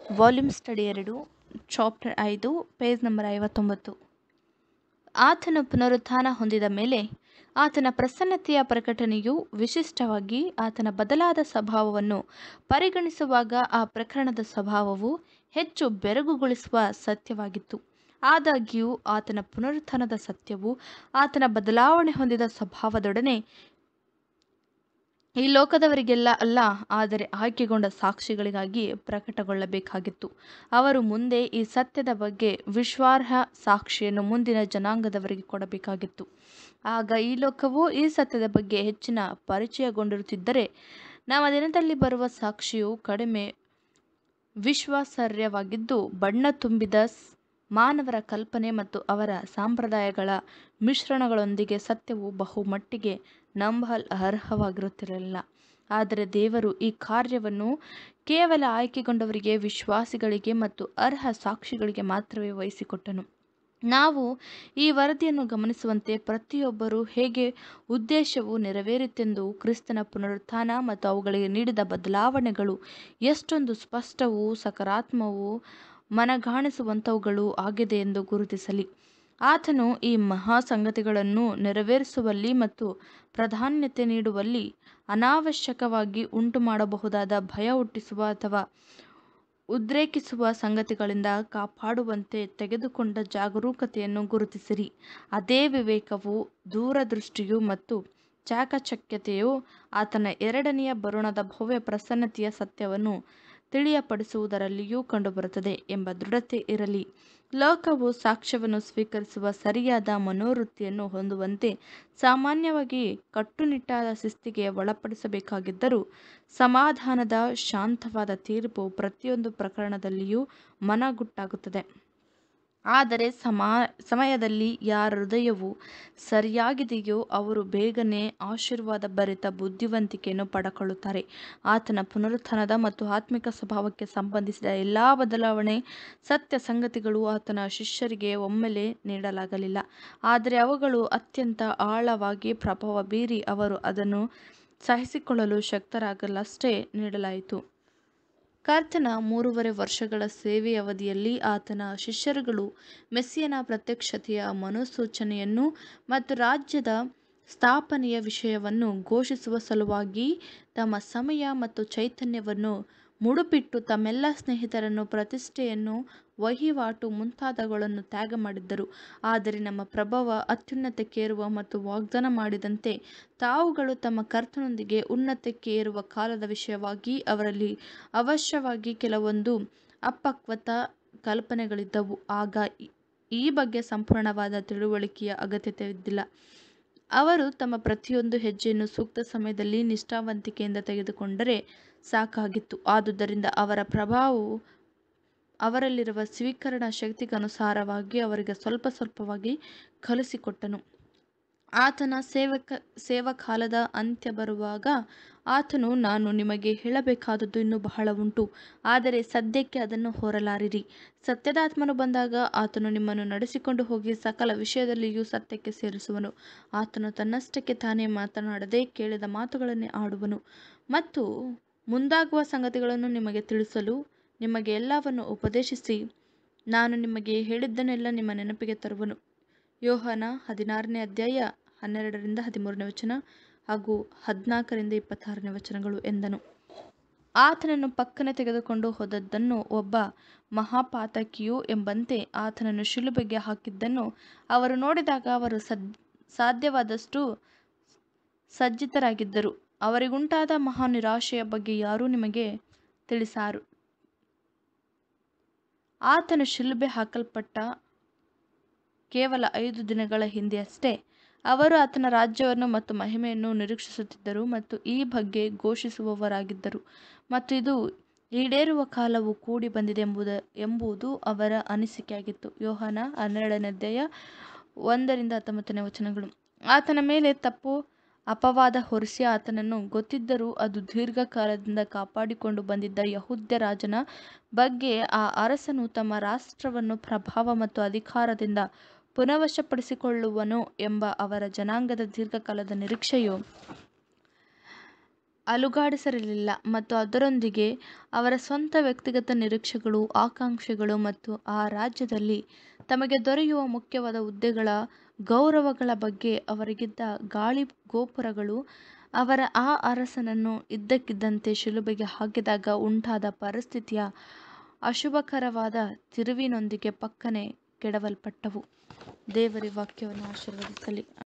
volume study ಎರಡು chapter ಐದು page number ಐವತ್ತೊಂಬತ್ತು ಆತನು ಪುನರುತ್ಥಾನ ಹೊಂದಿದ ಮೇಲೆ ಆತನ ಪ್ರಸನ್ನತೆಯ ಪ್ರಕಟಣೆಯು ವಿಶಿಷ್ಟವಾಗಿ ಆತನ ಬದಲಾದ ಸ್ವಭಾವವನ್ನು ಪರಿಗಣಿಸುವಾಗ ಆ ಪ್ರಕರಣದ ಸ್ವಭಾವವು ಹೆಚ್ಚು ಬೆರಗುಗೊಳಿಸುವ ಸತ್ಯವಾಗಿತ್ತು ಆದಾಗ್ಯೂ ಆತನ ಪುನರುತ್ಥಾನದ ಸತ್ಯವು ಆತನ ಬದಲಾವಣೆ ಹೊಂದಿದ ಸ್ವಭಾವದೊಡನೆ ಈ ಲೋಕದವರಿಗೆಲ್ಲ ಅಲ್ಲ ಆದರೆ ಆಯ್ಕೆಗೊಂಡ ಸಾಕ್ಷಿಗಳಿಗಾಗಿ ಪ್ರಕಟಗೊಳ್ಳಬೇಕಾಗಿತ್ತು ಅವರು ಮುಂದೆ ಈ ಸತ್ಯದ ಬಗ್ಗೆ ವಿಶ್ವಾರ್ಹ ಸಾಕ್ಷಿಯನ್ನು ಮುಂದಿನ ಜನಾಂಗದವರಿಗೆ ಕೊಡಬೇಕಾಗಿತ್ತು ಆಗ ಈ ಲೋಕವು ಈ ಸತ್ಯದ ಬಗ್ಗೆ ಹೆಚ್ಚಿನ ಪರಿಚಯಗೊಂಡಿರುತ್ತಿದ್ದರೆ ನಮ್ಮ ದಿನದಲ್ಲಿ ಬರುವ ಸಾಕ್ಷಿಯು ಕಡಿಮೆ ವಿಶ್ವಾಸಾರ್ಹವಾಗಿದ್ದು ಬಣ್ಣ ತುಂಬಿದ ಮಾನವರ ಕಲ್ಪನೆ ಮತ್ತು ಅವರ ಸಂಪ್ರದಾಯಗಳ ಮಿಶ್ರಣಗಳೊಂದಿಗೆ ಸತ್ಯವು ಬಹುಮಟ್ಟಿಗೆ ನಂಬಲ್ ಅರ್ಹವಾಗಿರುತ್ತಿರಲಿಲ್ಲ ಆದರೆ ದೇವರು ಈ ಕಾರ್ಯವನ್ನು ಕೇವಲ ಆಯ್ಕೆಗೊಂಡವರಿಗೆ ವಿಶ್ವಾಸಿಗಳಿಗೆ ಮತ್ತು ಅರ್ಹ ಸಾಕ್ಷಿಗಳಿಗೆ ಮಾತ್ರವೇ ವಹಿಸಿಕೊಟ್ಟನು ನಾವು ಈ ವರದಿಯನ್ನು ಗಮನಿಸುವಂತೆ ಪ್ರತಿಯೊಬ್ಬರೂ ಹೇಗೆ ಉದ್ದೇಶವು ನೆರವೇರಿತೆಂದು ಕ್ರಿಸ್ತನ ಪುನರುತ್ಥಾನ ಮತ್ತು ಅವುಗಳಿಗೆ ನೀಡಿದ ಬದಲಾವಣೆಗಳು ಎಷ್ಟೊಂದು ಸ್ಪಷ್ಟವೂ ಸಕಾರಾತ್ಮವೂ ಮನಗಾಣಿಸುವಂಥವುಗಳು ಆಗಿದೆ ಎಂದು ಗುರುತಿಸಲಿ ಆತನು ಈ ಮಹಾ ಸಂಗತಿಗಳನ್ನು ನೆರವೇರಿಸುವಲ್ಲಿ ಮತ್ತು ಪ್ರಾಧಾನ್ಯತೆ ನೀಡುವಲ್ಲಿ ಅನಾವಶ್ಯಕವಾಗಿ ಉಂಟು ಮಾಡಬಹುದಾದ ಭಯ ಹುಟ್ಟಿಸುವ ಅಥವಾ ಉದ್ರೇಕಿಸುವ ಸಂಗತಿಗಳಿಂದ ಕಾಪಾಡುವಂತೆ ತೆಗೆದುಕೊಂಡ ಜಾಗರೂಕತೆಯನ್ನು ಗುರುತಿಸಿರಿ ಅದೇ ವಿವೇಕವು ದೂರದೃಷ್ಟಿಯು ಮತ್ತು ಚಾಕಚಕ್ಯತೆಯು ಆತನ ಎರಡನೆಯ ಬರುಣದ ಭವ್ಯ ಪ್ರಸನ್ನತೆಯ ಸತ್ಯವನ್ನು ತಿಳಿಯಪಡಿಸುವುದರಲ್ಲಿಯೂ ಕಂಡುಬರುತ್ತದೆ ಎಂಬ ದೃಢತೆ ಇರಲಿ ಲೋಕವು ಸಾಕ್ಷ್ಯವನ್ನು ಸ್ವೀಕರಿಸುವ ಸರಿಯಾದ ಮನೋವೃತ್ತಿಯನ್ನು ಹೊಂದುವಂತೆ ಸಾಮಾನ್ಯವಾಗಿ ಕಟ್ಟುನಿಟ್ಟಾದ ಶಿಸ್ತಿಗೆ ಒಳಪಡಿಸಬೇಕಾಗಿದ್ದರೂ ಸಮಾಧಾನದ ಶಾಂತವಾದ ತೀರ್ಪು ಪ್ರತಿಯೊಂದು ಪ್ರಕರಣದಲ್ಲಿಯೂ ಮನಗುಟ್ಟಾಗುತ್ತದೆ ಆದರೆ ಸಮಾ ಸಮಯದಲ್ಲಿ ಯಾರ ಹೃದಯವು ಸರಿಯಾಗಿದೆಯೋ ಅವರು ಬೇಗನೆ ಆಶೀರ್ವಾದ ಭರಿತ ಬುದ್ಧಿವಂತಿಕೆಯನ್ನು ಪಡಕೊಳ್ಳುತ್ತಾರೆ ಆತನ ಪುನರುತ್ಥಾನದ ಮತ್ತು ಆತ್ಮಿಕ ಸ್ವಭಾವಕ್ಕೆ ಸಂಬಂಧಿಸಿದ ಎಲ್ಲ ಬದಲಾವಣೆ ಸತ್ಯ ಸಂಗತಿಗಳು ಆತನ ಶಿಷ್ಯರಿಗೆ ಒಮ್ಮೆಲೆ ನೀಡಲಾಗಲಿಲ್ಲ ಆದರೆ ಅವುಗಳು ಅತ್ಯಂತ ಆಳವಾಗಿ ಪ್ರಭಾವ ಬೀರಿ ಅವರು ಅದನ್ನು ಸಹಿಸಿಕೊಳ್ಳಲು ಶಕ್ತರಾಗಲಷ್ಟೇ ನೀಡಲಾಯಿತು ಕರ್ತನ ಮೂರುವರೆ ವರ್ಷಗಳ ಸೇವೆಯ ಅವಧಿಯಲ್ಲಿ ಆತನ ಶಿಷ್ಯರುಗಳು ಮೆಸ್ಸಿಯನ ಪ್ರತ್ಯಕ್ಷತೆಯ ಮನೋಸೂಚನೆಯನ್ನು ಮತ್ತು ರಾಜ್ಯದ ಸ್ಥಾಪನೆಯ ವಿಷಯವನ್ನು ಘೋಷಿಸುವ ಸಲುವಾಗಿ ತಮ್ಮ ಸಮಯ ಮತ್ತು ಚೈತನ್ಯವನ್ನು ಮುಡುಪಿಟ್ಟು ತಮ್ಮೆಲ್ಲ ಸ್ನೇಹಿತರನ್ನು ಪ್ರತಿಷ್ಠೆಯನ್ನು ವಹಿವಾಟು ಮುಂತಾದವುಗಳನ್ನು ತ್ಯಾಗ ಮಾಡಿದ್ದರು ಆದರೆ ನಮ್ಮ ಪ್ರಭಾವ ಅತ್ಯುನ್ನತಕ್ಕೇರುವ ಮತ್ತು ವಾಗ್ದಾನ ಮಾಡಿದಂತೆ ತಾವುಗಳು ತಮ್ಮ ಕರ್ತನೊಂದಿಗೆ ಉನ್ನತಕ್ಕೆ ಏರುವ ಕಾಲದ ವಿಷಯವಾಗಿ ಅವರಲ್ಲಿ ಅವಶ್ಯವಾಗಿ ಕೆಲವೊಂದು ಅಪಕ್ವತ ಕಲ್ಪನೆಗಳಿದ್ದವು ಆಗ ಈ ಬಗ್ಗೆ ಸಂಪೂರ್ಣವಾದ ತಿಳುವಳಿಕೆಯ ಅಗತ್ಯತೆಯಿದ್ದಿಲ್ಲ ಅವರು ತಮ್ಮ ಪ್ರತಿಯೊಂದು ಹೆಜ್ಜೆಯನ್ನು ಸೂಕ್ತ ಸಮಯದಲ್ಲಿ ನಿಷ್ಠಾವಂತಿಕೆಯಿಂದ ತೆಗೆದುಕೊಂಡರೆ ಸಾಕಾಗಿತ್ತು ಆದುದರಿಂದ ಅವರ ಪ್ರಭಾವವು ಅವರಲ್ಲಿರುವ ಸ್ವೀಕರಣಾ ಶಕ್ತಿಗನುಸಾರವಾಗಿ ಅವರಿಗೆ ಸ್ವಲ್ಪ ಸ್ವಲ್ಪವಾಗಿ ಕಲಿಸಿಕೊಟ್ಟನು ಆತನ ಸೇವಕ ಸೇವಕಾಲದ ಅಂತ್ಯ ಬರುವಾಗ ಆತನು ನಾನು ನಿಮಗೆ ಹೇಳಬೇಕಾದದ್ದು ಇನ್ನೂ ಬಹಳ ಉಂಟು ಆದರೆ ಸದ್ಯಕ್ಕೆ ಅದನ್ನು ಹೊರಲಾರಿರಿ ಸತ್ಯದಾತ್ಮನು ಬಂದಾಗ ಆತನು ನಿಮ್ಮನ್ನು ನಡೆಸಿಕೊಂಡು ಹೋಗಿ ಸಕಲ ವಿಷಯದಲ್ಲಿಯೂ ಸತ್ಯಕ್ಕೆ ಸೇರಿಸುವನು ಆತನು ತನ್ನಷ್ಟಕ್ಕೆ ತಾನೇ ಮಾತನಾಡದೆ ಕೇಳಿದ ಮಾತುಗಳನ್ನೇ ಆಡುವನು ಮತ್ತು ಮುಂದಾಗುವ ಸಂಗತಿಗಳನ್ನು ನಿಮಗೆ ತಿಳಿಸಲು ನಿಮಗೆ ಎಲ್ಲವನ್ನು ಉಪದೇಶಿಸಿ ನಾನು ನಿಮಗೆ ಹೇಳಿದ್ದನ್ನೆಲ್ಲ ನಿಮ್ಮ ನೆನಪಿಗೆ ತರುವನು ಯೋಹಾನ ಹದಿನಾರನೇ ಅಧ್ಯಾಯ ಹನ್ನೆರಡರಿಂದ ಹದಿಮೂರನೇ ವಚನ ಹಾಗೂ ಹದಿನಾಲ್ಕರಿಂದ ಇಪ್ಪತ್ತಾರನೇ ವಚನಗಳು ಎಂದನು ಆತನನ್ನು ಪಕ್ಕನೆ ತೆಗೆದುಕೊಂಡು ಹೋದದ್ದನ್ನು ಒಬ್ಬ ಮಹಾಪಾತಕಿಯು ಎಂಬಂತೆ ಆತನನ್ನು ಶಿಲುಬೆಗೆ ಹಾಕಿದ್ದನ್ನು ಅವರು ನೋಡಿದಾಗ ಅವರು ಸದ್ ಸಾಧ್ಯವಾದಷ್ಟು ಸಜ್ಜಿತರಾಗಿದ್ದರು ಅವರಿಗುಂಟಾದ ಮಹಾ ನಿರಾಶೆಯ ಬಗ್ಗೆ ಯಾರೂ ನಿಮಗೆ ತಿಳಿಸಾರು ಆತನು ಶಿಲುಬೆ ಹಾಕಲ್ಪಟ್ಟ ಕೇವಲ ಐದು ದಿನಗಳ ಹಿಂದೆಯಷ್ಟೇ ಅವರು ಆತನ ರಾಜ್ಯವನ್ನು ಮತ್ತು ಮಹಿಮೆಯನ್ನು ನಿರೀಕ್ಷಿಸುತ್ತಿದ್ದರು ಮತ್ತು ಈ ಬಗ್ಗೆ ಘೋಷಿಸುವವರಾಗಿದ್ದರು ಮತ್ತು ಇದು ಈಡೇರುವ ಕಾಲವು ಕೂಡಿ ಬಂದಿದೆ ಎಂಬುದ ಎಂಬುದು ಅವರ ಅನಿಸಿಕೆಯಾಗಿತ್ತು ಯೋಹಾನ ಹನ್ನೆರಡನೇ ಅಧ್ಯಾಯ ಒಂದರಿಂದ ಹತ್ತೊಂಬತ್ತನೇ ವಚನಗಳು ಆತನ ಮೇಲೆ ತಪ್ಪು ಅಪವಾದ ಹೊರಿಸಿ ಆತನನ್ನು ಗೊತ್ತಿದ್ದರೂ ಅದು ದೀರ್ಘಕಾಲದಿಂದ ಕಾಪಾಡಿಕೊಂಡು ಬಂದಿದ್ದ ಯಹೂದ್ಯ ರಾಜನ ಬಗ್ಗೆ ಆ ಅರಸನು ತಮ್ಮ ರಾಷ್ಟ್ರವನ್ನು ಪ್ರಭಾವ ಮತ್ತು ಅಧಿಕಾರದಿಂದ ಪುನಃವಶಪಡಿಸಿಕೊಳ್ಳುವನು ಎಂಬ ಅವರ ಜನಾಂಗದ ದೀರ್ಘಕಾಲದ ನಿರೀಕ್ಷೆಯು ಅಲುಗಾಡಿಸಿರಲಿಲ್ಲ ಮತ್ತು ಅದರೊಂದಿಗೆ ಅವರ ಸ್ವಂತ ವ್ಯಕ್ತಿಗತ ನಿರೀಕ್ಷೆಗಳು ಆಕಾಂಕ್ಷೆಗಳು ಮತ್ತು ಆ ರಾಜ್ಯದಲ್ಲಿ ತಮಗೆ ದೊರೆಯುವ ಮುಖ್ಯವಾದ ಹುದ್ದೆಗಳ ಗೌರವಗಳ ಬಗ್ಗೆ ಅವರಿಗಿದ್ದ ಗಾಳಿಗೋಪುರಗಳು ಅವರ ಆ ಅರಸನನ್ನು ಇದ್ದಕ್ಕಿದ್ದಂತೆ ಶಿಲುಬೆಗೆ ಹಾಕಿದಾಗ ಉಂಟಾದ ಪರಿಸ್ಥಿತಿಯ ಅಶುಭಕರವಾದ ತಿರುವಿನೊಂದಿಗೆ ಫಕ್ಕನೆ ಕೆಡವಲ್ಪಟ್ಟವು ದೇವರ ವಾಕ್ಯವನ್ನು ಆಶೀರ್ವದಿಸಲಿ